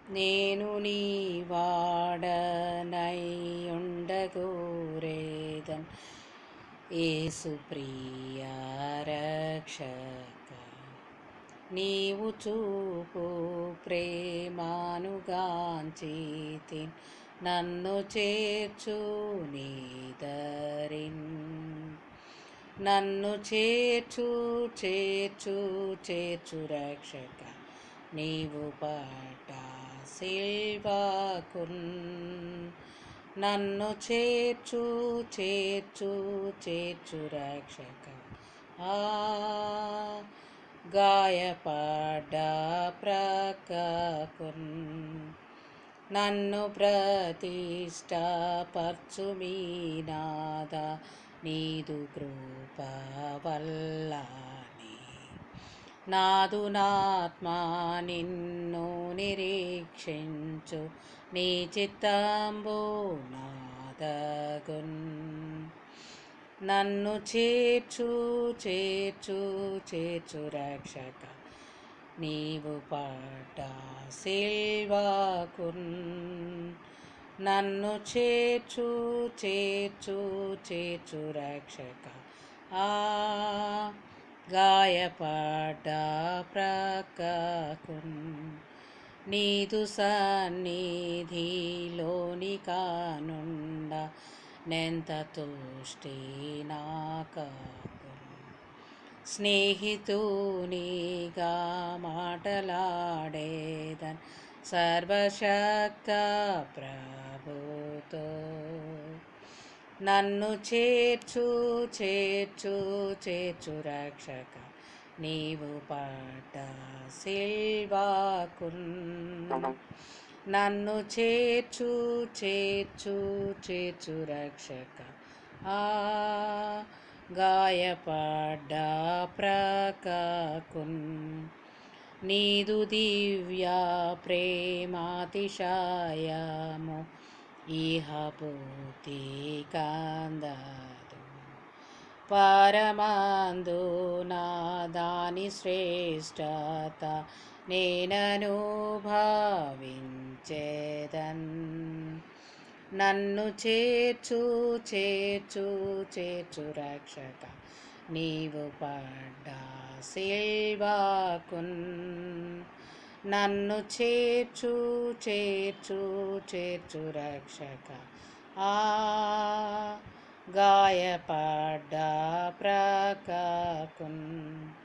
నేను నీ వాడనై ఉండగోరేదన్ ఏసు ప్రియ రక్షక నీవు చూపు ప్రేమానుగాంచితి నన్ను చేర్చు నీదరిన్ నన్ను చేర్చు చేర్చు చేర్చు రక్షక నీవు పట సిల్వాకున్ నన్ను చేర్చు చేర్చు చేర్చు రక్షక ఆ గాయపడ్డ ప్రక్కకున్ నన్ను ప్రతిష్ట పర్చు మీనాద నీదు కృప వల్లని నాదు నాత్మా నిన్ను నిరీక్షించు నీ చిత్తంబు నాదగున్ నన్ను చేర్చు చేర్చు చేర్చు రక్షక నీవు పడ్డ సిల్వాకున్ నన్ను చేర్చు చేర్చు చేర్చు రక్షక ఆ గాయపడ్డ ప్రక్కకున్ నీదు సన్నిధిలోని కానుండ నెంత తుష్టి నాకకున్ స్నేహితునిగా మాటలాడేదన్ సర్వశక్త ప్రభుతో నన్ను చేర్చు చేర్చు చేర్చు రక్షక నీవు పడ్డ సిల్వాకున్ నన్ను చేర్చు చేర్చు చేర్చు రక్షక ఆ గాయపడ్డ ప్రక్కకున్ నీదు దివ్య ప్రేమాతిశయము ఇహ పూర్తి కందదు పరమందు నా దాని శ్రేష్టత నేనను భావించేదన్ నన్ను చేర్చు చేర్చు చేర్చు రక్షక నీవు పడ్డ సిల్వాకున్ నన్ను చేర్చు చేర్చు చేర్చు రక్షక ఆ గాయపడ్డ ప్రక్కకున్